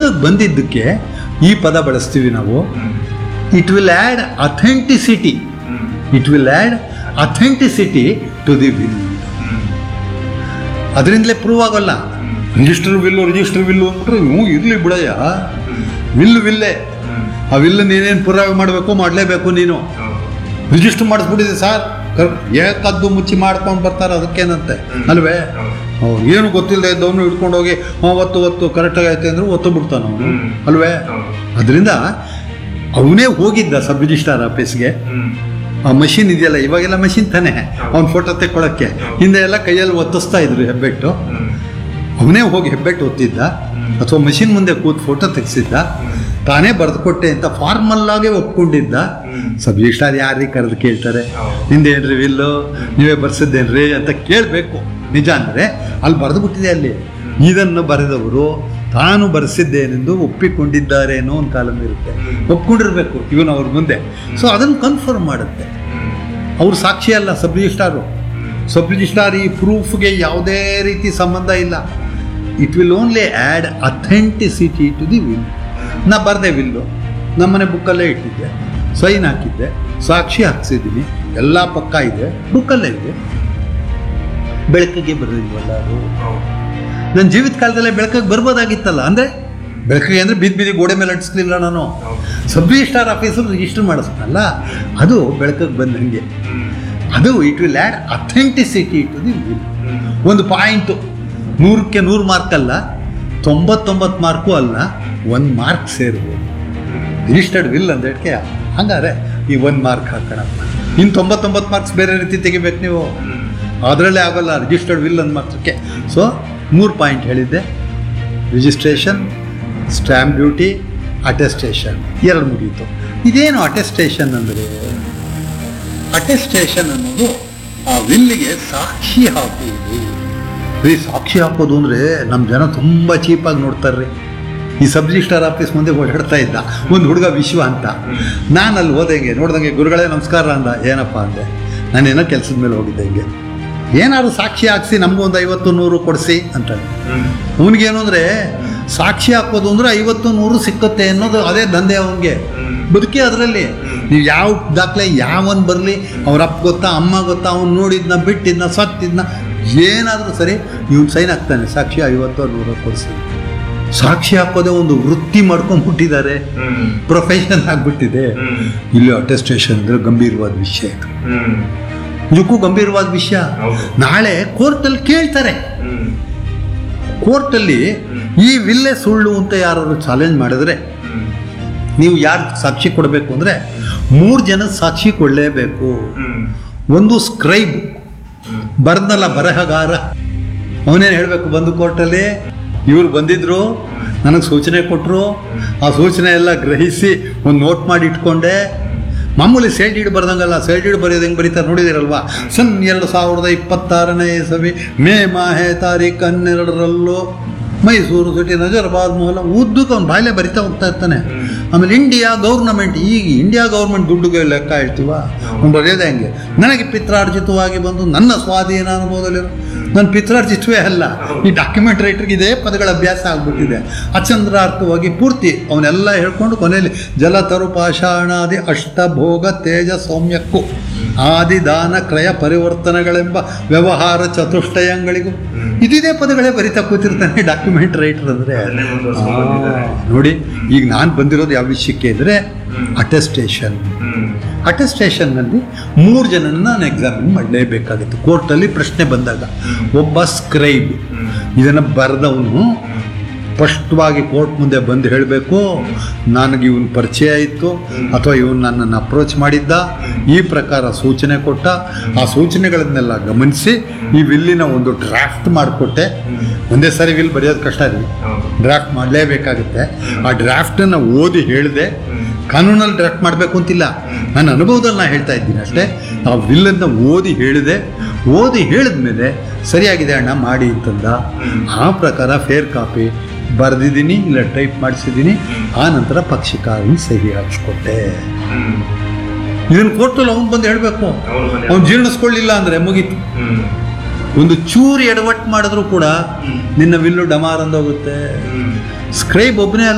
ಕೋರ್ಟಿಗೆ ಬಂದಿದ್ದಕ್ಕೆ ಈ ಪದ ಬಳಸ್ತೀವಿ ನಾವು it will add authenticity it will add authenticity to the will ಅದರಿಂದಲೇ ಪ್ರೂವ್ ಆಗೋಲ್ಲ ರಿಜಿಸ್ಟರ್ ವಿಲ್ಲು ರಿಜಿಸ್ಟರ್ ವಿಲ್ಲು ಅಂದ್ಬಿಟ್ರೆ ಹ್ಞೂ ಇರಲಿ ಬಿಡಯ್ಯ ವಿಲ್ಲು ವಿಲ್ಲೇ ಆ ವಿಲ್ಲು ನೀನೇನು ಪುರಾವೆ ಮಾಡಬೇಕು ಮಾಡಲೇಬೇಕು ನೀನು ರಿಜಿಸ್ಟರ್ ಮಾಡಿಸ್ಬಿಟ್ಟಿದೆ ಸರ್ ಏಕದ್ದು ಮುಚ್ಚಿ ಮಾಡ್ಕೊಂಡು ಬರ್ತಾರೆ ಅದಕ್ಕೇನಂತೆ ಅಲ್ವೇ ಅವ್ರು ಏನು ಗೊತ್ತಿಲ್ಲದೆ ಇದ್ದವನು ಹಿಡ್ಕೊಂಡು ಹೋಗಿ ಹ್ಞೂ ಒತ್ತು ಒತ್ತು ಕರೆಕ್ಟಾಗಿ ಐತೆ ಅಂದ್ರೆ ಒತ್ತು ಬಿಡ್ತಾನೆ ಅವನು ಅಲ್ವೇ ಅದರಿಂದ ಅವನೇ ಹೋಗಿದ್ದ ಸಬ್ ರಿಜಿಸ್ಟ್ರಾರ್ ಆಫೀಸ್ಗೆ ಆ ಮಷಿನ್ ಇದೆಯಲ್ಲ ಇವಾಗೆಲ್ಲ ಮಷಿನ್ ತಾನೆ ಅವ್ನ ಫೋಟೋ ತೆಕ್ಕೊಳ್ಳೋಕ್ಕೆ ಹಿಂದೆ ಎಲ್ಲ ಕೈಯಲ್ಲಿ ಒತ್ತಿಸ್ತಾ ಇದ್ರು ಹೆಬ್ಬೆಟ್ಟು ಅವನೇ ಹೋಗಿ ಹೆಬ್ಬೆಟ್ಟು ಒತ್ತಿದ್ದ ಅಥವಾ ಮಷಿನ್ ಮುಂದೆ ಕೂತ್ ಫೋಟೋ ತೆಗೆಸಿದ್ದ ತಾನೇ ಬರೆದುಕೊಟ್ಟೆ ಅಂತ ಫಾರ್ಮಲ್ ಆಗೇ ಒಪ್ಕೊಂಡಿದ್ದ ಸಬ್ ರಿಜಿಸ್ಟ್ರಾರ್ ಯಾರಿಗೆ ಕರೆದು ಕೇಳ್ತಾರೆ ನಿಂದೇನ್ರಿ ವಿಲ್ಲು ನೀವೇ ಬರ್ಸಿದ್ದೇನ್ರಿ ಅಂತ ಕೇಳಬೇಕು ನಿಜ ಅಂದರೆ ಅಲ್ಲಿ ಬರೆದು ಬಿಟ್ಟಿದೆ ಅಲ್ಲಿ ಇದನ್ನು ಬರೆದವರು ತಾನು ಬರೆಸಿದ್ದೇನೆಂದು ಒಪ್ಪಿಕೊಂಡಿದ್ದಾರೆ ಅನ್ನೋ ಒಂದು ಕಾಲಂ ಇರುತ್ತೆ ಒಪ್ಕೊಂಡಿರ್ಬೇಕು ಇವನು ಅವ್ರ ಮುಂದೆ ಸೊ ಅದನ್ನು ಕನ್ಫರ್ಮ್ ಮಾಡುತ್ತೆ ಅವ್ರು ಸಾಕ್ಷಿ ಅಲ್ಲ ಸಬ್ ರಿಜಿಸ್ಟ್ರಾರು ಸಬ್ ರಿಜಿಸ್ಟ್ರಾರ್ ಈ ಪ್ರೂಫ್ಗೆ ಯಾವುದೇ ರೀತಿ ಸಂಬಂಧ ಇಲ್ಲ it will only add authenticity to the will ನಾ ಬರದೆ ವಿಲ್ಲು ನಮ್ಮನೆ ಬುಕ್ಕಲ್ಲೇ ಇಟ್ಟಿದ್ದೆ ಸೈನ್ ಹಾಕಿದ್ದೆ ಸಾಕ್ಷಿ ಹಾಕ್ಸಿದ್ದೀನಿ ಎಲ್ಲ ಪಕ್ಕ ಇದೆ ಬುಕ್ಕಲ್ಲೇ ಇದೆ ಬೆಳಕಿಗೆ ಬರೋದಿಲ್ವಲ್ಲ ಅದು ನನ್ನ ಜೀವಿತ ಕಾಲದಲ್ಲೇ ಬೆಳಕಿಗೆ ಬರ್ಬೋದಾಗಿತ್ತಲ್ಲ ಅಂದರೆ ಬೆಳಕಿಗೆ ಅಂದರೆ ಬಿದ್ದು ಬಿದ್ದು ಗೋಡೆ ಮೇಲೆ ಅಂಟಿಸ್ಲಿಲ್ಲ ನಾನು ಸಬ್ ರಿಜಿಸ್ಟ್ರಾರ್ ಆಫೀಸಲ್ಲಿ ರಿಜಿಸ್ಟರ್ ಮಾಡಿಸ್ತಾನಲ್ಲ ಅದು ಬೆಳಕಿಗೆ ಬಂದಂಗೆ ಅದು it will add authenticity to the will ಒಂದು ಪಾಯಿಂಟು ನೂರಕ್ಕೆ ನೂರು ಮಾರ್ಕ್ ಅಲ್ಲ ತೊಂಬತ್ತೊಂಬತ್ತು ಮಾರ್ಕು ಅಲ್ಲ ಒಂದು ಮಾರ್ಕ್ ಸೇರ್ಬೋದು ರಿಜಿಸ್ಟರ್ಡ್ ವಿಲ್ ಅಂದೇಟ್ಗೆ ಹಂಗಾರೆ ಈ ಒಂದು ಮಾರ್ಕ್ ಹಾಕೋಣಪ್ಪ ಇನ್ನು ತೊಂಬತ್ತೊಂಬತ್ತು ಮಾರ್ಕ್ಸ್ ಬೇರೆ ರೀತಿ ತೆಗಿಬೇಕು ನೀವು ಅದರಲ್ಲೇ ಆಗೋಲ್ಲ ರಿಜಿಸ್ಟರ್ಡ್ ವಿಲ್ ಅಂದ ಮಾತ್ರಕ್ಕೆ ಸೊ ಮೂರು ಪಾಯಿಂಟ್ ಹೇಳಿದ್ದೆ ರಿಜಿಸ್ಟ್ರೇಷನ್ ಸ್ಟ್ಯಾಂಪ್ ಡ್ಯೂಟಿ ಅಟೆಸ್ಟೇಷನ್ ಎರಡು ಮುಗೀತು ಇದೇನು ಅಟೆಸ್ಟೇಷನ್ ಅಂದರೆ ಅಟೆಸ್ಟೇಷನ್ ಅನ್ನೋದು ಆ ವಿಲ್ಲಿಗೆ ಸಾಕ್ಷಿ ಹಾಕುವುದು ಈ ಸಾಕ್ಷಿ ಹಾಕೋದು ಅಂದರೆ ನಮ್ಮ ಜನ ತುಂಬ ಚೀಪಾಗಿ ನೋಡ್ತಾರೆ ಈ ಸಬ್ ರಿಜಿಸ್ಟ್ರಾರ್ ಆಫೀಸ್ ಮುಂದೆ ಓಡಾಡ್ತಾ ಇದ್ದ ಒಂದು ಹುಡುಗ ವಿಶ್ವ ಅಂತ ನಾನು ಅಲ್ಲಿ ಹೋದಂಗೆ ನೋಡ್ದಂಗೆ ಗುರುಗಳೇ ನಮಸ್ಕಾರ ಅಂದ ಏನಪ್ಪ ಅಂದೆ ನಾನೇನೋ ಕೆಲಸದ ಮೇಲೆ ಹೋಗಿದ್ದೆ ಹಿಂಗೆ ಏನಾದ್ರು ಸಾಕ್ಷಿ ಹಾಕ್ಸಿ ನಮಗೂ ಒಂದು ಐವತ್ತು ನೂರು ಕೊಡಿಸಿ ಅಂತ ಅವನಿಗೇನು ಅಂದರೆ ಸಾಕ್ಷಿ ಹಾಕೋದು ಅಂದರೆ ಐವತ್ತು ನೂರು ಸಿಕ್ಕುತ್ತೆ ಅನ್ನೋದು ಅದೇ ದಂಧೆ ಅವನಿಗೆ ಬದುಕಿ ಅದರಲ್ಲಿ ನೀವು ಯಾವ ದಾಖಲೆ ಯಾವನ್ ಬರಲಿ ಅವ್ರ ಅಪ್ಪ ಗೊತ್ತಾ ಅಮ್ಮ ಗೊತ್ತಾ ಅವ್ನು ನೋಡಿದ್ನ ಬಿಟ್ಟಿದ್ನ ಸತ್ತಿದ್ನ ಏನಾದರೂ ಸರಿ ಇವ್ನು ಸೈನ್ ಹಾಕ್ತಾನೆ ಸಾಕ್ಷಿ ಐವತ್ತು ನೂರು ಕೊಡಿಸಿ ಸಾಕ್ಷಿ ಹಾಕೋದೇ ಒಂದು ವೃತ್ತಿ ಮಾಡ್ಕೊಂಡ್ಬಿಟ್ಟಿದ್ದಾರೆ ಪ್ರೊಫೆಷನ್ ಆಗಿಬಿಟ್ಟಿದೆ ಇಲ್ಲಿ ಅಟೆಸ್ಟೇಷನ್ ಅಂದರೆ ಗಂಭೀರವಾದ ವಿಷಯ ಇದು ಇದಕ್ಕೂ ಗಂಭೀರವಾದ ವಿಷಯ ಹೌದು. ನಾಳೆ ಕೋರ್ಟಲ್ಲಿ ಕೇಳ್ತಾರೆ ಕೋರ್ಟಲ್ಲಿ ಈ ವಿಲ್ಲೆ ಸುಳ್ಳು ಅಂತ ಯಾರು ಚಾಲೆಂಜ್ ಮಾಡಿದ್ರೆ ನೀವು ಯಾರು ಸಾಕ್ಷಿ ಕೊಡಬೇಕು ಅಂದರೆ ಮೂರು ಜನ ಸಾಕ್ಷಿ ಕೊಡಲೇಬೇಕು ಒಂದು ಸ್ಕ್ರೈಬ್ ಬರ್ದಲ್ಲ ಬರಹಗಾರ ಅವನೇನು ಹೇಳಬೇಕು ಬಂದು ಕೋರ್ಟಲ್ಲಿ ಇವ್ರು ಬಂದಿದ್ರು ನನಗೆ ಸೂಚನೆ ಕೊಟ್ಟರು ಆ ಸೂಚನೆ ಎಲ್ಲ ಗ್ರಹಿಸಿ ಒಂದು ನೋಟ್ ಮಾಡಿ ಇಟ್ಕೊಂಡೆ ಮಾಮೂಲಿ ಸೇಲ್ ಡೀಡ್ ಬರ್ದಂಗಲ್ಲ ಸೇಲ್ ಡೀಡ್ ಬರೆಯೋದು ಹೆಂಗೆ ಬರೀತಾರೆ ನೋಡಿದಿರಲ್ವಾ ಸನ್ ಎರಡು ಸಾವಿರದ ಇಪ್ಪತ್ತಾರನೇ ಇಸವಿ ಮೇ ಮಾಹೆ ತಾರೀಕು ಹನ್ನೆರಡರಲ್ಲೂ ಮೈಸೂರು ಸಿಟಿ ನಜರ್ಬಾದ್ ಮೊಹಲ ಉದ್ದಕ್ಕೆ ಅವ್ನು ಬಾಯ್ಲೆ ಬರಿತಾ ಹೋಗ್ತಾ ಇರ್ತಾನೆ ಆಮೇಲೆ ಇಂಡಿಯಾ ಗೌರ್ನಮೆಂಟ್ ಈಗ ಇಂಡಿಯಾ ಗೌರ್ಮೆಂಟ್ ದುಡ್ಡುಗೆ ಲೆಕ್ಕ ಹೇಳ್ತೀವ ಅವ್ನು ಬರೆಯೋದೇ ಹಂಗೆ ನನಗೆ ಪಿತ್ರಾರ್ಜಿತವಾಗಿ ಬಂದು ನನ್ನ ಸ್ವಾಧೀನ ಅನುಭವದಲ್ಲಿರೋ ನನ್ನ ಪಿತ್ರಾರ್ಜಿತವೇ ಅಲ್ಲ ಈ ಡಾಕ್ಯುಮೆಂಟ್ ರೈಟರ್ಗೆ ಇದೇ ಪದಗಳ ಅಭ್ಯಾಸ ಆಗ್ಬಿಟ್ಟಿದೆ ಅಚಂದ್ರಾರ್ಥವಾಗಿ ಪೂರ್ತಿ ಅವನ್ನೆಲ್ಲ ಹೇಳ್ಕೊಂಡು ಕೊನೆಯಲ್ಲಿ ಜಲತರು ಪಾಷಾಣಾದಿ ಅಷ್ಟಭೋಗ ತೇಜ ಸೌಮ್ಯಕ್ಕೂ ಆದಿ ದಾನ ಕ್ರಯ ಪರಿವರ್ತನೆಗಳೆಂಬ ವ್ಯವಹಾರ ಚತುಷ್ಟಯಗಳಿಗೂ ಇದಿದೇ ಪದಗಳೇ ಬರಿತಾ ಕೂತಿರ್ತಾನೆ ಡಾಕ್ಯುಮೆಂಟ್ ರೈಟರ್ ಅಂದರೆ ಅದನ್ನೇ ಮುಂದುವರ್ಸ್ಕೊಂಡು ಬಂದಿದ್ದಾರೆ. ನೋಡಿ ಈಗ ನಾನು ಬಂದಿರೋದು ಯಾವ ವಿಷಯಕ್ಕೆ ಅಂದರೆ ಅಟೆಸ್ಟೇಷನ್ ಅಟೆಸ್ಟೇಷನ್ನಲ್ಲಿ ಮೂರು ಜನನ ನಾನು ಎಕ್ಸಾಮಿನ್ ಮಾಡಲೇಬೇಕಾಗಿತ್ತು ಕೋರ್ಟಲ್ಲಿ ಪ್ರಶ್ನೆ ಬಂದಾಗ ಒಬ್ಬ ಸ್ಕ್ರೈಬ್ ಇದನ್ನು ಬರೆದವನು ಸ್ಪಷ್ಟವಾಗಿ ಕೋರ್ಟ್ ಮುಂದೆ ಬಂದು ಹೇಳಬೇಕು ನನಗೆ ಇವನ್ ಪರಿಚಯ ಇತ್ತು ಅಥವಾ ಇವನು ನನ್ನನ್ನು ಅಪ್ರೋಚ್ ಮಾಡಿದ್ದ ಈ ಪ್ರಕಾರ ಸೂಚನೆ ಕೊಟ್ಟ ಆ ಸೂಚನೆಗಳನ್ನೆಲ್ಲ ಗಮನಿಸಿ ಈ ವಿಲ್ಲಿನ ಒಂದು ಡ್ರಾಫ್ಟ್ ಮಾಡಿಕೊಟ್ಟೆ ಒಂದೇ ಸಾರಿ ವಿಲ್ ಬರೆಯೋದು ಕಷ್ಟ ರೀ ಡ್ರಾಫ್ಟ್ ಮಾಡಲೇಬೇಕಾಗುತ್ತೆ ಆ ಡ್ರಾಫ್ಟನ್ನು ಓದಿ ಹೇಳಿದೆ ಕಾನೂನಲ್ಲಿ ಡ್ರಾಫ್ಟ್ ಮಾಡಬೇಕು ಅಂತಿಲ್ಲ ನನ್ನ ಅನುಭವದಲ್ಲಿ ನಾನು ಹೇಳ್ತಾ ಇದ್ದೀನಿ ಅಷ್ಟೇ ಆ ವಿಲ್ಲನ್ನು ಓದಿ ಹೇಳಿದೆ ಓದಿ ಹೇಳಿದ್ಮೇಲೆ ಸರಿಯಾಗಿದೆ ಅಣ್ಣ ಮಾಡಿ ಅಂತಂದ ಆ ಪ್ರಕಾರ ಫೇರ್ ಕಾಪಿ ಬರೆದಿದ್ದೀನಿ ಇಲ್ಲ ಟೈಪ್ ಮಾಡಿಸಿದ್ದೀನಿ ಆ ನಂತರ ಪಕ್ಷಿಕಾರನ ಸಹಿ ಹಾಕ್ಸ್ಕೊಟ್ಟೆ ಇದನ್ನು ಕೋರ್ಟಲ್ಲಿ ಅವ್ನು ಬಂದು ಹೇಳಬೇಕು ಅವ್ನು ಬಂದು ಅವ್ನು ಜೀರ್ಣಿಸ್ಕೊಳ್ಳಿಲ್ಲ ಅಂದರೆ ಮುಗೀತು ಒಂದು ಚೂರು ಎಡವಟ್ಟು ಮಾಡಿದ್ರು ಕೂಡ ನಿನ್ನ ವಿಲ್ಲು ಡಮಾರ್ ಅಂದೋಗುತ್ತೆ ಸ್ಕ್ರೈಬ್ ಒಬ್ಬನೇ